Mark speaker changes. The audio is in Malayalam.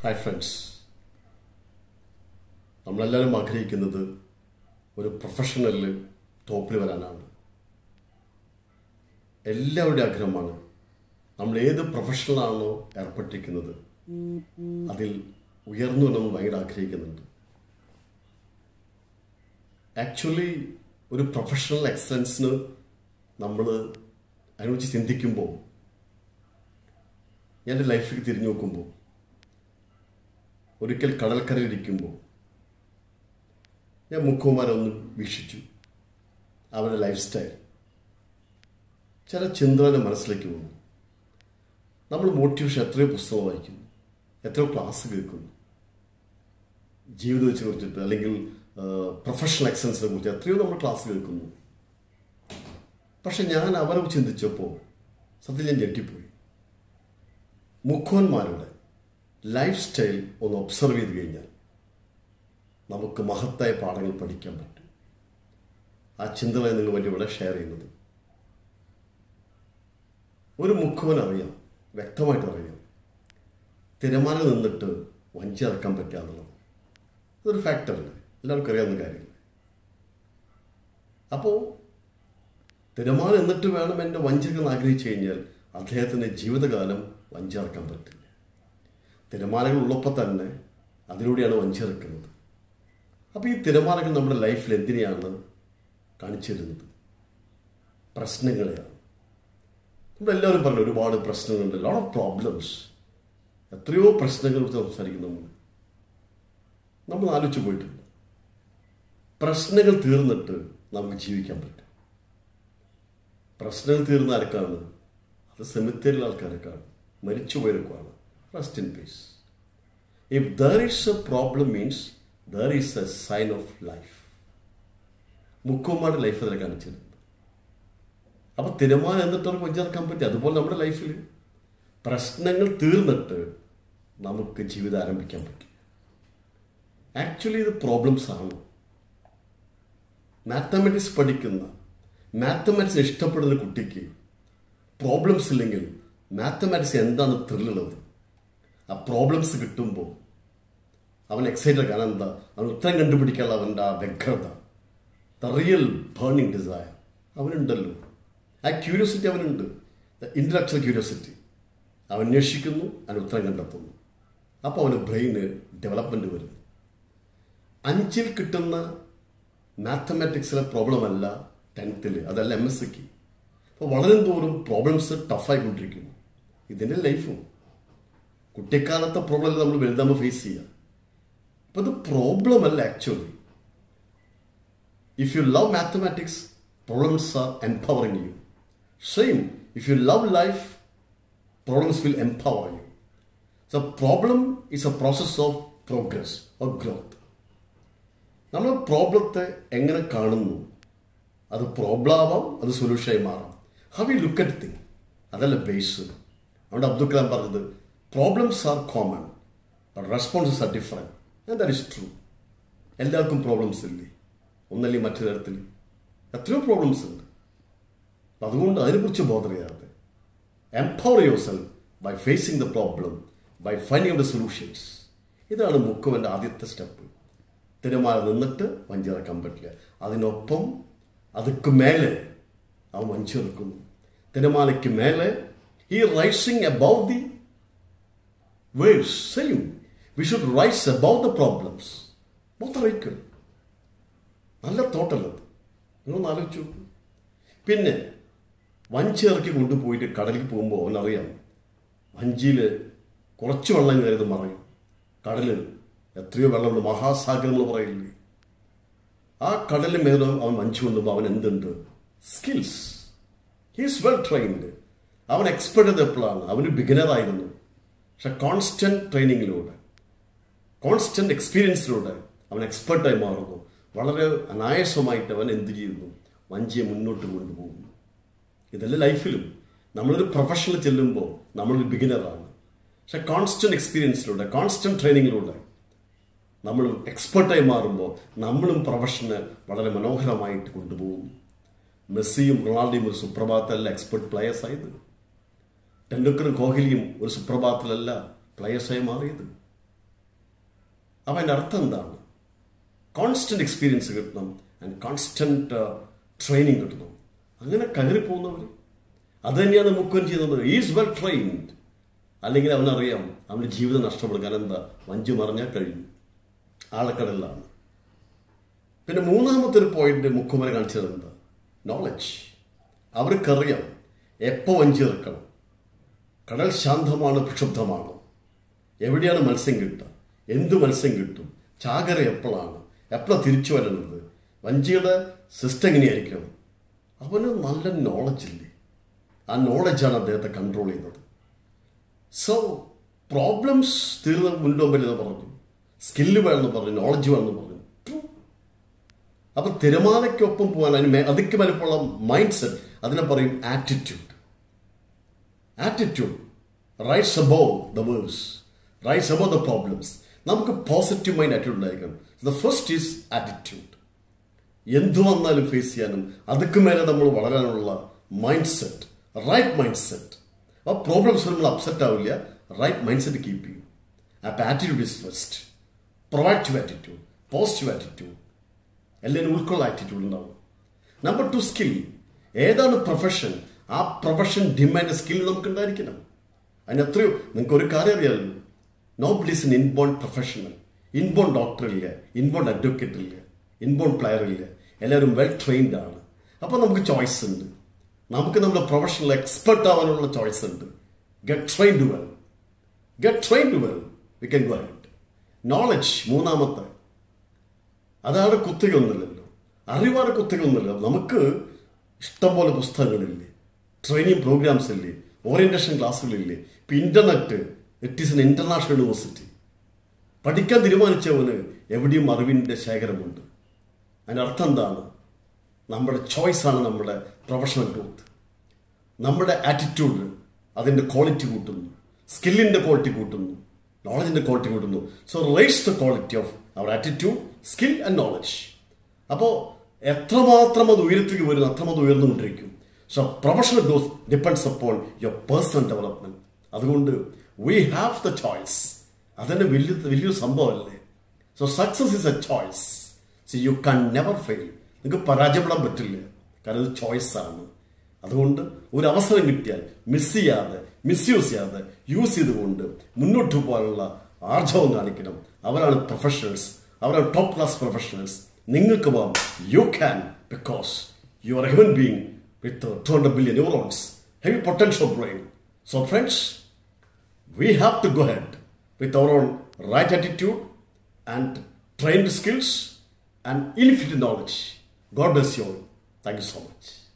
Speaker 1: ഹായ് ഫ്രണ്ട്സ് നമ്മളെല്ലാവരും ആഗ്രഹിക്കുന്നത് ഒരു പ്രൊഫഷണലിൽ ടോപ്പിൽ വരാനാണ് എല്ലാവരുടെയും ആഗ്രഹമാണ് നമ്മൾ ഏത് പ്രൊഫഷണലാണോ ഏർപ്പെട്ടിരിക്കുന്നത് അതിൽ ഉയർന്നു നമ്മൾ ഭയങ്കര ആഗ്രഹിക്കുന്നുണ്ട് ആക്ച്വലി ഒരു പ്രൊഫഷണൽ എക്സലൻസിന് നമ്മൾ അതിനെക്കുറിച്ച് ചിന്തിക്കുമ്പോൾ ഞാൻ എൻ്റെ ലൈഫിൽ തിരിഞ്ഞു നോക്കുമ്പോൾ ഒരിക്കൽ കടൽക്കരയിലിരിക്കുമ്പോൾ ഞാൻ മുക്കുമാരൊന്ന് വീക്ഷിച്ചു അവരുടെ ലൈഫ് സ്റ്റൈൽ ചില ചിന്തകളുടെ മനസ്സിലേക്ക് വന്നു നമ്മൾ മോട്ടിവേഷൻ എത്രയോ പുസ്തകം വായിക്കുന്നു എത്രയോ ക്ലാസ് കേൾക്കുന്നു ജീവിതത്തെ കുറിച്ചിട്ട് അല്ലെങ്കിൽ പ്രൊഫഷണൽ എക്സലൻസിനെ കുറിച്ച് എത്രയോ നമ്മൾ ക്ലാസ് കേൾക്കുന്നു പക്ഷെ ഞാൻ അവരെ ചിന്തിച്ചപ്പോൾ സത്യം ഞാൻ ഞെട്ടിപ്പോയി മുഖോന്മാരുടെ ലൈഫ് സ്റ്റൈൽ ഒന്ന് ഒബ്സർവ് ചെയ്ത് കഴിഞ്ഞാൽ നമുക്ക് മഹത്തായ പാഠങ്ങൾ പഠിക്കാൻ പറ്റും ആ ചിന്തകളെ നിങ്ങൾ വേണ്ടി ഇവിടെ ഷെയർ ചെയ്യുന്നത് ഒരു മുഖവൻ അറിയാം വ്യക്തമായിട്ട് അറിയാം തിരമാല നിന്നിട്ട് വഞ്ചി ഇറക്കാൻ പറ്റുക എന്നുള്ളത് അതൊരു ഫാക്ടറല്ലേ എല്ലാവർക്കും അറിയാവുന്ന കാര്യമല്ലേ അപ്പോൾ തിരമാല എന്നിട്ട് വേണം എൻ്റെ വഞ്ചിക്കാൻ ആഗ്രഹിച്ചു കഴിഞ്ഞാൽ അദ്ദേഹത്തിൻ്റെ ജീവിതകാലം വഞ്ചിറക്കാൻ പറ്റില്ല തിരമാലകൾ ഉള്ളപ്പോൾ തന്നെ അതിലൂടെയാണ് വഞ്ചിറക്കുന്നത് അപ്പോൾ ഈ തിരമാലകൾ നമ്മുടെ ലൈഫിൽ എന്തിനെയാണ് കാണിച്ചു തരുന്നത് പ്രശ്നങ്ങളെയാണ് നമ്മളെല്ലാവരും പറഞ്ഞു ഒരുപാട് പ്രശ്നങ്ങളുണ്ട് ലോട്ട് ഓഫ് പ്രോബ്ലംസ് എത്രയോ പ്രശ്നങ്ങളെ കുറിച്ച് സംസാരിക്കും നമ്മൾ നമ്മൾ ആലോചിച്ച് പോയിട്ടുണ്ട് പ്രശ്നങ്ങൾ തീർന്നിട്ട് നമുക്ക് ജീവിക്കാൻ പറ്റും പ്രശ്നങ്ങൾ തീർന്ന ആർക്കാണ് അത് സെമിത്തേരിൽ ആൾക്കാർക്കാണ് മരിച്ചുപോയവർക്കാണ് rest in peace if there is a problem means there is a sign of life മുക്കുമാരുടെ ലൈഫ് അതിൽ കാണിച്ചിരുന്നത് അപ്പൊ തിരുമാനം എന്നിട്ട് അവർക്ക് വഞ്ചിറക്കാൻ പറ്റി അതുപോലെ നമ്മുടെ ലൈഫിൽ പ്രശ്നങ്ങൾ തീർന്നിട്ട് നമുക്ക് ജീവിതം ആരംഭിക്കാൻ പറ്റും ആക്ച്വലി ഇത് പ്രോബ്ലംസ് ആണ് മാത്തമാറ്റിക്സ് പഠിക്കുന്ന മാത്തമാറ്റിക്സ് ഇഷ്ടപ്പെടുന്ന കുട്ടിക്ക് പ്രോബ്ലംസ് ഇല്ലെങ്കിൽ മാത്തമാറ്റിക്സ് എന്താണ് ത്രില്ലുള്ളത് ആ പ്രോബ്ലംസ് കിട്ടുമ്പോൾ അവൻ എക്സൈറ്റഡ് കാരണം എന്താ അവൻ ഉത്തരം കണ്ടുപിടിക്കാനുള്ള അവൻ്റെ ആ വ്യഗ്രത ദ റിയൽ ബേണിംഗ് ഡിസയർ അവനുണ്ടല്ലോ ആ ക്യൂരിയോസിറ്റി അവനുണ്ട് ഇൻ്റലക്ച്വൽ ക്യൂരിയോസിറ്റി അവൻ അന്വേഷിക്കുന്നു അവൻ ഉത്തരം കണ്ടെത്തുന്നു അപ്പോൾ അവന് ബ്രെയിന് ഡെവലപ്മെൻറ്റ് വരുന്നു അഞ്ചിൽ കിട്ടുന്ന മാത്തമാറ്റിക്സിലെ പ്രോബ്ലം അല്ല ടെൻത്തിൽ അതല്ല എം എസ് സിക്ക് അപ്പോൾ വളരെ തോറും പ്രോബ്ലംസ് ടഫായിക്കൊണ്ടിരിക്കുന്നു ഇതിൻ്റെ ലൈഫും കുട്ടിക്കാലത്തെ പ്രോബ്ലം നമ്മൾ വലുതാകുമ്പോൾ ഫേസ് ചെയ്യുക അപ്പോൾ ഇത് പ്രോബ്ലം അല്ല actually if you love mathematics problems are empowering you same if you love life problems will empower you so problem is a process of progress or growth നമ്മൾ പ്രോബ്ലത്തെ എങ്ങനെ കാണുന്നു അത് പ്രോബ്ലം ആവാം അത് സൊല്യൂഷനായി മാറാം how you look at thing അതല്ല ബേസ് അവിടെ അബ്ദുൽ കലാം പറഞ്ഞത് problems are common but responses are different and that is true എല്ലാവർക്കും പ്രോബ്ലംസ് ഇല്ലേ ഒന്നല്ലെങ്കിൽ മറ്റു തരത്തിൽ എത്രയോ പ്രോബ്ലംസ് ഉണ്ട് അതുകൊണ്ട് അതിനെക്കുറിച്ച് ബോധറിയാതെ empower yourself by facing the problem by finding the solutions ഇതാണ് മുക്കുവൻ്റെ ആദ്യത്തെ സ്റ്റെപ്പ് തിരമാല നിന്നിട്ട് വഞ്ചിറക്കാൻ പറ്റില്ല അതിനൊപ്പം അതുക്ക് മേലെ അവൻ വഞ്ചിറക്കുന്നു തിരമാലയ്ക്ക് മേലെ ഈ rising above the waves same we should rise above the problems മൊത്തം നല്ല തോട്ടല്ലത് നിങ്ങളൊന്ന് ആലോചിച്ചു പിന്നെ വഞ്ചി ഇറക്കി കൊണ്ടുപോയിട്ട് കടലിൽ പോകുമ്പോൾ അവനറിയാം വഞ്ചിയിൽ കുറച്ച് വെള്ളം കയറിയത് മറയും കടലിൽ എത്രയോ വെള്ളമുണ്ട് മഹാസാഗരം എന്ന് പറയില്ലേ ആ കടലിൽ മേലും അവൻ വഞ്ചി കൊണ്ടുമ്പോൾ അവൻ എന്തുണ്ട് സ്കിൽസ് ഹീസ് വെൽ ട്രെയിൻഡ് അവൻ എക്സ്പെർട്ട് ചെയ്ത് എപ്പോഴാണ് അവന് ബിഗിനറായിരുന്നു പക്ഷെ കോൺസ്റ്റന്റ് ട്രെയിനിങ്ങിലൂടെ കോൺസ്റ്റന്റ് എക്സ്പീരിയൻസിലൂടെ അവൻ എക്സ്പെർട്ടായി മാറുന്നു വളരെ അനായാസമായിട്ട് അവൻ എന്ത് ചെയ്യുന്നു വഞ്ചിയെ മുന്നോട്ട് കൊണ്ടുപോകുന്നു ഇതല്ല ലൈഫിലും നമ്മളൊരു പ്രൊഫഷണൽ ചെല്ലുമ്പോൾ നമ്മളൊരു ബിഗിനറാണ് പക്ഷെ കോൺസ്റ്റന്റ് എക്സ്പീരിയൻസിലൂടെ കോൺസ്റ്റന്റ് ട്രെയിനിങ്ങിലൂടെ നമ്മൾ എക്സ്പെർട്ടായി മാറുമ്പോൾ നമ്മളും പ്രൊഫഷന് വളരെ മനോഹരമായിട്ട് കൊണ്ടുപോകുന്നു മെസ്സിയും റൊണാൾഡോയും ഒരു സുപ്രഭാതത്തിലല്ല എക്സ്പെർട്ട് പ്ലെയേഴ്സ് ആയത് ടെണ്ടുൽക്കറും കോഹ്ലിയും ഒരു സുപ്രഭാതത്തിലല്ല പ്ലെയേഴ്സായി മാറിയത് അപ്പം അതിൻ്റെ അർത്ഥം എന്താണ് കോൺസ്റ്റന്റ് എക്സ്പീരിയൻസ് കിട്ടണം ആൻഡ് കോൺസ്റ്റന്റ് ട്രെയിനിങ് കിട്ടണം അങ്ങനെ കയറി പോകുന്നവർ അത് തന്നെയാണ് മുക്കുവൻ ചെയ്യുന്നത് ഈസ് വെൽ ട്രെയിൻഡ് അല്ലെങ്കിൽ അവനറിയാം അവൻ്റെ ജീവിതം നഷ്ടപ്പെടും കാരണം എന്താ വഞ്ചി മറിഞ്ഞാൽ കഴിഞ്ഞു ആളക്കടലിലാണ് പിന്നെ മൂന്നാമത്തെ ഒരു പോയിന്റ് മുക്കുമര കാണിച്ചത് എന്താ നോളജ് അവർക്കറിയാം എപ്പോൾ വഞ്ചി ഇറക്കണം കടൽ ശാന്തമാണ് പ്രക്ഷുബ്ധമാണ് എവിടെയാണ് മത്സ്യം കിട്ടുക എന്ത് മത്സ്യം കിട്ടും ചാകര എപ്പോഴാണ് എപ്പോഴാണ് തിരിച്ചു വരുന്നത് വഞ്ചിയുടെ സിസ്റ്റം എങ്ങനെയായിരിക്കണം അവന് നല്ല നോളജ് ഇല്ലേ ആ നോളജാണ് അദ്ദേഹത്തെ കൺട്രോൾ ചെയ്യുന്നത് സോ പ്രോബ്ലംസ് തീർന്ന് മുൻപോമ്പിൽ പറഞ്ഞു സ്കില്ല് വേണമെന്ന് പറഞ്ഞു നോളജ് വേണമെന്ന് പറഞ്ഞു അപ്പൊ തിരമാലയ്ക്കൊപ്പം പോകാൻ അതിന് മേ- അതിക്ക് വലുപ്പമുള്ള മൈൻഡ് സെറ്റ് അതിനെ പറയും attitude attitude rises above the waves rises above the problems നമുക്ക് പോസിറ്റീവ് മൈൻഡ് ആറ്റിറ്റ്യൂഡ് ഉണ്ടായിരിക്കണം ദ ഫസ്റ്റ് ഈസ് ആറ്റിറ്റ്യൂഡ് എന്തു വന്നാലും ഫേസ് ചെയ്യാനും അതുക്ക് മേലെ നമ്മൾ വളരാനുള്ള mindset right mindset ആ പ്രോബ്ലംസ് നമ്മൾ അപ്സെറ്റ് ആവില്ല റൈറ്റ് മൈൻഡ് സെറ്റ് കീപ്പ് ചെയ്യും അപ്പം attitude is first proactive attitude positive attitude എല്ലാവരും ഉൾക്കൊള്ള ആറ്റിറ്റ്യൂഡ് ഉണ്ടാവും നമ്പർ ടു സ്കിൽ ഏതാണ് പ്രൊഫഷൻ ആ പ്രൊഫഷൻ ഡിമാൻഡ് സ്കിൽ നമുക്ക് ഉണ്ടായിരിക്കണം അതിന് എത്രയോ നിങ്ങൾക്ക് ഒരു കാര്യം അറിയാമല്ലോ no please in inborn professional inborn doctor ഇല്ല ഇൻബോൺ അഡ്വക്കേറ്റ് ഇല്ല ഇൻബോൺ പ്ലെയർ ഇല്ല എല്ലാവരും വെൽ ട്രെയിൻഡ് ആണ് അപ്പോൾ നമുക്ക് ചോയ്സ് ഉണ്ട് നമുക്ക് നമ്മുടെ പ്രൊഫഷണൽ എക്സ്പെർട്ട് ആവാനുള്ള ചോയ്സ് ഉണ്ട് get trained well get trained well we can go head knowledge മൂന്നാമത്തെ അതാണ് കുത്തികൊന്നില്ലല്ലോ അറിവാണ് കുത്തികൊന്നില്ല നമുക്ക് ഇഷ്ടംപോലെ പുസ്തകങ്ങളില്ലേ ട്രെയിനിങ് പ്രോഗ്രാംസ് ഇല്ലേ ഓറിയന്റേഷൻ ക്ലാസ്സുകളില്ലേ ഇപ്പൊ internet it is an international university പഠിക്കാൻ തീരുമാനിച്ചവന് എവിടെയും അറിവിൻ്റെ ശേഖരമുണ്ട് അതിൻ്റെ അർത്ഥം എന്താണ് നമ്മുടെ ചോയ്സാണ് നമ്മുടെ പ്രൊഫഷണൽ ഗ്രോത്ത് നമ്മുടെ ആറ്റിറ്റ്യൂഡ് അതിൻ്റെ ക്വാളിറ്റി കൂട്ടുന്നു സ്കില്ലിൻ്റെ ക്വാളിറ്റി കൂട്ടുന്നു നോളജിൻ്റെ ക്വാളിറ്റി കൂട്ടുന്നു so raise the quality of our attitude skill and knowledge അപ്പോൾ എത്രമാത്രം അത് ഉയരത്തേക്ക് വരുന്നു അത്രമാത്രം ഉയർന്നുകൊണ്ടിരിക്കും so professional growth depends upon your personal development അതുകൊണ്ട് വി ഹാവ് ദ ചോയ്സ് അതന്നെ വലിയ വലിയൊരു സംഭവമല്ലേ so success is a choice so you can never fail നിങ്ങൾക്ക് പരാജയപ്പെടാൻ പറ്റില്ല കാരണം ഇത് ചോയ്സ് ആണ് അതുകൊണ്ട് ഒരു അവസരം കിട്ടിയാൽ മിസ് ചെയ്യാതെ മിസ്യൂസ് ചെയ്യാതെ യൂസ് ചെയ്തുകൊണ്ട് മുന്നോട്ട് പോകാനുള്ള ആർജവം കാണിക്കണം അവരാണ് പ്രൊഫഷണൽസ് അവരാണ് ടോപ്പ് ക്ലാസ് പ്രൊഫഷണൽസ് നിങ്ങൾക്ക് പോകാം you can because you are human being with two hundred billion neurons heavy potential brain so friends we have to go ahead with our own right attitude and trained skills and infinite knowledge. God bless you all. Thank you so much.